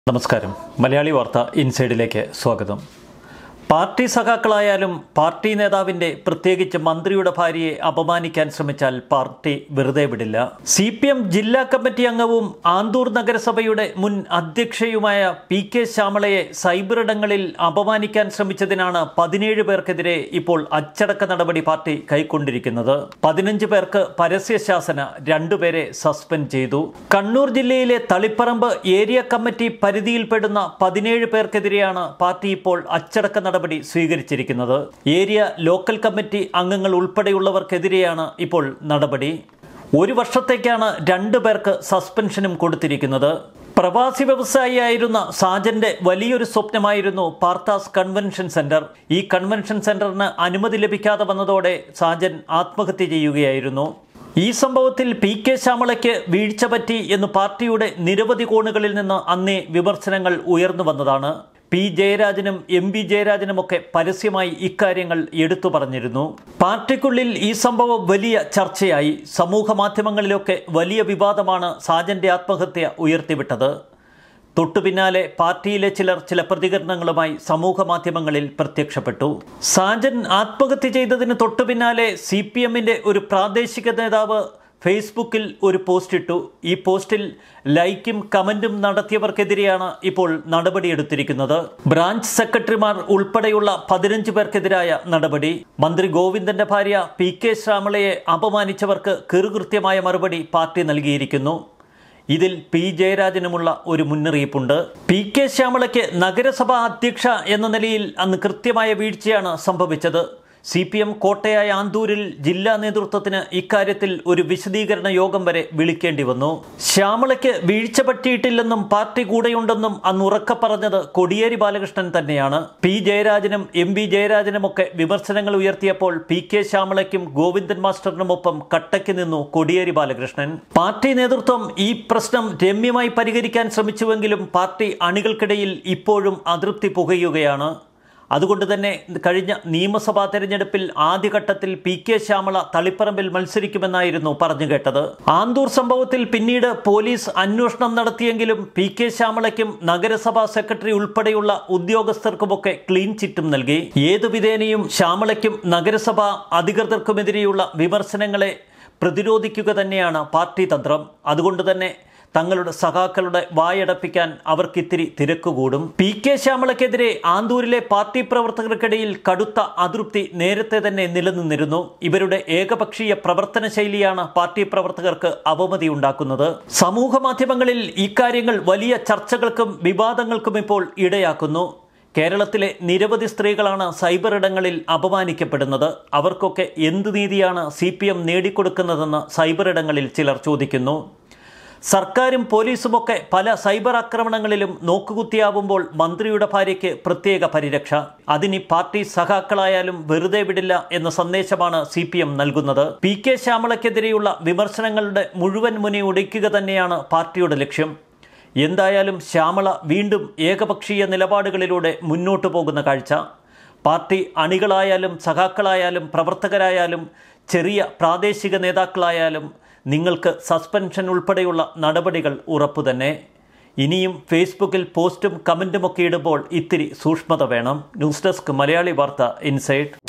നമസ്കാരം മലയാളി വാർത്ത ഇൻസൈഡിലേക്ക് സ്വാഗതം പാർട്ടി സഖാക്കളായാലും പാർട്ടി നേതാവിന്റെ പ്രത്യേകിച്ച് മന്ത്രിയുടെ ഭാര്യയെ അപമാനിക്കാൻ ശ്രമിച്ചാൽ പാർട്ടി വെറുതെ വിടില്ല സി പി എം ജില്ലാ കമ്മിറ്റി അംഗവും ആന്തൂർ നഗരസഭയുടെ മുൻ അധ്യക്ഷയുമായ പി കെ ശ്യാമളയെ സൈബറിടങ്ങളിൽ അപമാനിക്കാൻ ശ്രമിച്ചതിനാണ് പതിനേഴ് പേർക്കെതിരെ ഇപ്പോൾ അച്ചടക്ക നടപടി പാർട്ടി കൈക്കൊണ്ടിരിക്കുന്നത് പതിനഞ്ച് പേർക്ക് പരസ്യശാസന രണ്ടുപേരെ സസ്പെൻഡ് ചെയ്തു കണ്ണൂർ ജില്ലയിലെ തളിപ്പറമ്പ് ഏരിയ കമ്മിറ്റി പരിധിയിൽപ്പെടുന്ന പതിനേഴ് പേർക്കെതിരെയാണ് പാർട്ടി ഇപ്പോൾ അച്ചടക്ക നടപടി സ്വീകരിച്ചിരിക്കുന്നത് ഏരിയ ലോക്കൽ കമ്മിറ്റി അംഗങ്ങൾ ഉൾപ്പെടെയുള്ളവർക്കെതിരെയാണ് ഇപ്പോൾ നടപടി ഒരു വർഷത്തേക്കാണ് രണ്ടു പേർക്ക് സസ്പെൻഷനും കൊടുത്തിരിക്കുന്നത് പ്രവാസി വ്യവസായിയായിരുന്ന സാജന്റെ വലിയൊരു സ്വപ്നമായിരുന്നു പാർത്താസ് കൺവെൻഷൻ സെന്റർ ഈ കൺവെൻഷൻ സെന്ററിന് അനുമതി ലഭിക്കാതെ വന്നതോടെ സാജൻ ആത്മഹത്യ ചെയ്യുകയായിരുന്നു ഈ സംഭവത്തിൽ പി കെ ശ്യാമളയ്ക്ക് വീഴ്ച പറ്റി എന്ന് പാർട്ടിയുടെ നിരവധി കോണുകളിൽ നിന്ന് അന്നേ വിമർശനങ്ങൾ ഉയർന്നു വന്നതാണ് പി ജയരാജനും എം പി ജയരാജനുമൊക്കെ പരസ്യമായി ഇക്കാര്യങ്ങൾ എടുത്തു പറഞ്ഞിരുന്നു പാർട്ടിക്കുള്ളിൽ ഈ സംഭവം വലിയ ചർച്ചയായി സമൂഹ മാധ്യമങ്ങളിലൊക്കെ വലിയ വിവാദമാണ് സാജന്റെ ആത്മഹത്യ ഉയർത്തിവിട്ടത് തൊട്ടു പിന്നാലെ പാർട്ടിയിലെ ചിലർ ചില പ്രതികരണങ്ങളുമായി സമൂഹ മാധ്യമങ്ങളിൽ പ്രത്യക്ഷപ്പെട്ടു സാജൻ ആത്മഹത്യ ചെയ്തതിന് തൊട്ടു പിന്നാലെ സി പി എമ്മിന്റെ ഒരു പ്രാദേശിക നേതാവ് ഫേസ്ബുക്കിൽ ഒരു പോസ്റ്റ് ഇട്ടു ഈ പോസ്റ്റിൽ ലൈക്കും കമന്റും നടത്തിയവർക്കെതിരെയാണ് ഇപ്പോൾ നടപടിയെടുത്തിരിക്കുന്നത് ബ്രാഞ്ച് സെക്രട്ടറിമാർ ഉൾപ്പെടെയുള്ള പതിനഞ്ച് പേർക്കെതിരായ നടപടി മന്ത്രി ഗോവിന്ദന്റെ ഭാര്യ പി കെ ശ്യാമളയെ അപമാനിച്ചവർക്ക് കീറുകൃത്യമായ മറുപടി പാർട്ടി നൽകിയിരിക്കുന്നു ഇതിൽ പി ജയരാജനുമുള്ള ഒരു മുന്നറിയിപ്പുണ്ട് പി കെ ശ്യാമളയ്ക്ക് നഗരസഭാ അധ്യക്ഷ എന്ന നിലയിൽ അന്ന് കൃത്യമായ വീഴ്ചയാണ് സംഭവിച്ചത് സി പി എം കോട്ടയായ ആന്തൂരിൽ ജില്ലാ നേതൃത്വത്തിന് ഇക്കാര്യത്തിൽ ഒരു വിശദീകരണ യോഗം വരെ വിളിക്കേണ്ടി വന്നു ശ്യാമളയ്ക്ക് വീഴ്ച പറ്റിയിട്ടില്ലെന്നും പാർട്ടി കൂടെയുണ്ടെന്നും അന്ന് ഉറക്കെ പറഞ്ഞത് കൊടിയേരി ബാലകൃഷ്ണൻ തന്നെയാണ് പി ജയരാജനും എം വി ജയരാജനുമൊക്കെ വിമർശനങ്ങൾ ഉയർത്തിയപ്പോൾ പി കെ ശ്യാമളയ്ക്കും ഗോവിന്ദൻ മാസ്റ്ററിനുമൊപ്പം കട്ടയ്ക്ക് നിന്നു കൊടിയേരി ബാലകൃഷ്ണൻ പാർട്ടി നേതൃത്വം ഈ പ്രശ്നം രമ്യമായി പരിഹരിക്കാൻ ശ്രമിച്ചുവെങ്കിലും പാർട്ടി അണികൾക്കിടയിൽ ഇപ്പോഴും അതൃപ്തി പുകയുകയാണ് അതുകൊണ്ട് തന്നെ കഴിഞ്ഞ നിയമസഭാ തെരഞ്ഞെടുപ്പിൽ ആദ്യഘട്ടത്തിൽ പി കെ ശ്യാമള തളിപ്പറമ്പിൽ മത്സരിക്കുമെന്നായിരുന്നു പറഞ്ഞു കേട്ടത് ആന്തൂർ സംഭവത്തിൽ പിന്നീട് പോലീസ് അന്വേഷണം നടത്തിയെങ്കിലും പി കെ ശ്യാമളയ്ക്കും നഗരസഭാ സെക്രട്ടറി ഉൾപ്പെടെയുള്ള ഉദ്യോഗസ്ഥർക്കുമൊക്കെ ക്ലീൻ ചിറ്റും നൽകി ഏതു വിധേനയും ശ്യാമളയ്ക്കും നഗരസഭാ അധികൃതർക്കുമെതിരെയുള്ള വിമർശനങ്ങളെ പ്രതിരോധിക്കുക തന്നെയാണ് പാർട്ടി തന്ത്രം അതുകൊണ്ട് തന്നെ തങ്ങളുടെ സഖാക്കളുടെ വായടപ്പിക്കാൻ അവർക്കിത്തിരി തിരക്കുകൂടും പി കെ ശ്യാമളയ്ക്കെതിരെ ആന്തൂരിലെ പാർട്ടി പ്രവർത്തകർക്കിടയിൽ കടുത്ത അതൃപ്തി നേരത്തെ തന്നെ നിലനിന്നിരുന്നു ഇവരുടെ ഏകപക്ഷീയ പ്രവർത്തന ശൈലിയാണ് പാർട്ടി പ്രവർത്തകർക്ക് അവമതി ഉണ്ടാക്കുന്നത് സമൂഹ മാധ്യമങ്ങളിൽ ഇക്കാര്യങ്ങൾ വലിയ ചർച്ചകൾക്കും വിവാദങ്ങൾക്കും ഇപ്പോൾ ഇടയാക്കുന്നു കേരളത്തിലെ നിരവധി സ്ത്രീകളാണ് സൈബർ ഇടങ്ങളിൽ അപമാനിക്കപ്പെടുന്നത് അവർക്കൊക്കെ എന്ത് നീതിയാണ് സി പി എം നേടിക്കൊടുക്കുന്നതെന്ന് സൈബർ ഇടങ്ങളിൽ ചിലർ ചോദിക്കുന്നു സർക്കാരും പോലീസുമൊക്കെ പല സൈബർ ആക്രമണങ്ങളിലും നോക്കുകുത്തിയാവുമ്പോൾ മന്ത്രിയുടെ ഭാര്യയ്ക്ക് പ്രത്യേക പരിരക്ഷ അതിനി പാർട്ടി സഖാക്കളായാലും വെറുതെ വിടില്ല എന്ന സന്ദേശമാണ് സി പി എം നൽകുന്നത് പി കെ ശ്യാമളയ്ക്കെതിരെയുള്ള വിമർശനങ്ങളുടെ മുഴുവൻ മുനെ ഒടിക്കുക തന്നെയാണ് പാർട്ടിയുടെ ലക്ഷ്യം എന്തായാലും ശ്യാമള വീണ്ടും ഏകപക്ഷീയ നിലപാടുകളിലൂടെ മുന്നോട്ടു പോകുന്ന കാഴ്ച പാർട്ടി അണികളായാലും സഖാക്കളായാലും പ്രവർത്തകരായാലും ചെറിയ പ്രാദേശിക നേതാക്കളായാലും നിങ്ങൾക്ക് സസ്പെൻഷൻ ഉൾപ്പെടെയുള്ള നടപടികൾ ഉറപ്പു തന്നെ ഇനിയും ഫേസ്ബുക്കിൽ പോസ്റ്റും കമൻറ്റുമൊക്കെ ഇടുമ്പോൾ ഇത്തിരി സൂക്ഷ്മത വേണം ന്യൂസ് ഡെസ്ക് മലയാളി വാർത്ത ഇൻസൈഡ്